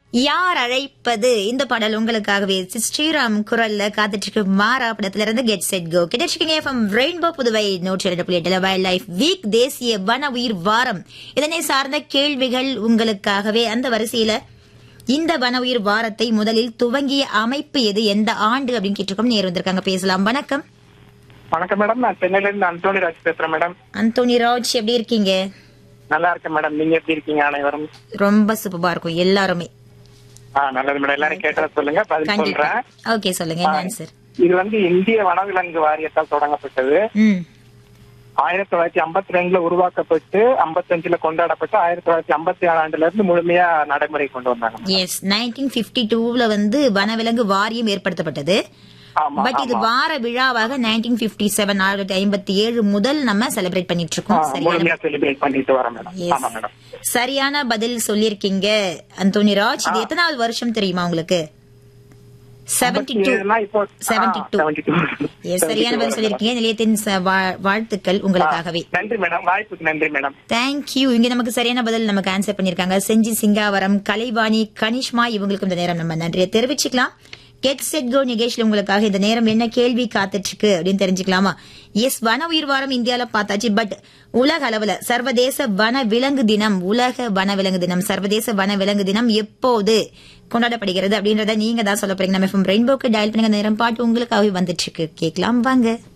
யார் அழைப்பது இந்த பாடல் உங்களுக்காகவே ஸ்ரீராம் குரல்ல காத்துட்டு இருக்கு மாறா படத்துல இருந்து கெட் செட் கோ கிடைச்சிருக்கீங்க எஃப்எம் ரெயின்போ புதுவை நூற்றி இரண்டு புள்ளி எட்டுல வைல்ட் லைஃப் வீக் தேசிய வன உயிர் வாரம் இதனை சார்ந்த கேள்விகள் உங்களுக்காகவே அந்த வரிசையில இந்த வன உயிர் வாரத்தை முதலில் துவங்கிய அமைப்பு எது எந்த ஆண்டு அப்படின்னு கேட்டிருக்கோம் நேர் வந்திருக்காங்க பேசலாம் வணக்கம் வணக்கம் மேடம் நான் சென்னையில இருந்து அந்தோணி ராஜ் பேசுறேன் மேடம் அந்தோனி ராஜ் எப்படி இருக்கீங்க நல்லா இருக்கேன் மேடம் நீங்க எப்படி இருக்கீங்க அனைவரும் ரொம்ப சூப்பரா இருக்கும் எல்லாருமே ஆ நல்லது மேடம் எல்லாரும் கேட்டத சொல்லுங்க பதில் கண்டிப்பா சொல்றேன் ஓகே சொல்லுங்க என்ன ஆன்சர் இது வந்து இந்திய வனவிலங்கு வாரியத்தால் தொடங்கப்பட்டது ம் ஆயிரத்தி தொள்ளாயிரத்தி ஐம்பத்தி ரெண்டுல உருவாக்கப்பட்டு ஐம்பத்தஞ்சுல கொண்டாடப்பட்டு ஆயிரத்தி தொள்ளாயிரத்தி ஐம்பத்தி ஏழு ஆண்டுல இருந்து முழுமையா நடைமுறை கொண்டு வந்தாங்க எஸ் நைன்டீன் பிப்டி டூல வந்து வனவிலங்கு வாரியம் ஏற்படுத்தப்பட்டது ஆமா பட் இது வார விழாவாக நைன்டீன் பிப்டி செவன் ஆயிரத்தி ஐம்பத்தி ஏழு முதல் நம்ம செலிப்ரேட் பண்ணிட்டு ஆ, இருக்கோம் சரியான முழுமையா செலிப்ரேட் பண்ணிட்டு வரேன் மேடம் Yes. ஆமா மேடம் சரியான பதில் சொல்லியிருக்கீங்க அந்தோனி ராஜ் இது எத்தனாவது வருஷம் தெரியுமா உங்களுக்கு செவன்டி டூ 72 இப்போ செவன்டி டூ 72 எஸ் சரியான பதில் சொல்லியிருக்கீங்க நிலையத்தின் ச- வா- வாழ்த்துக்கள் உங்களுக்காகவே நன்றி மேடம் வாய்ப்புக்கு நன்றி மேடம் தேங்க்யூ இங்க நமக்கு சரியான பதில் நமக்கு ஆன்சர் பண்ணிருக்காங்க செஞ்சி சிங்காவரம் கலைவாணி கனிஷ்மா இவங்களுக்கு இந்த நேரம் நம்ம நன்றியை தெரிவிச்சுக்கலாம் கெட் செட் கோ நிகழ்ச்சியில் உங்களுக்காக இந்த நேரம் என்ன கேள்வி காத்துட்டு இருக்கு அப்படின்னு தெரிஞ்சுக்கலாமா எஸ் வன உயிர் வாரம் இந்தியால பார்த்தாச்சு பட் உலக அளவுல சர்வதேச வன விலங்கு தினம் உலக வன விலங்கு தினம் சர்வதேச வன விலங்கு தினம் எப்போது கொண்டாடப்படுகிறது அப்படின்றத நீங்க தான் சொல்ல போறீங்க நம்ம ரெயின்போக்கு டயல் பண்ணுங்க நேரம் பாட்டு உங்களுக்காகவே வந்துட்டு இருக்கு கேட்கலாம் வாங்க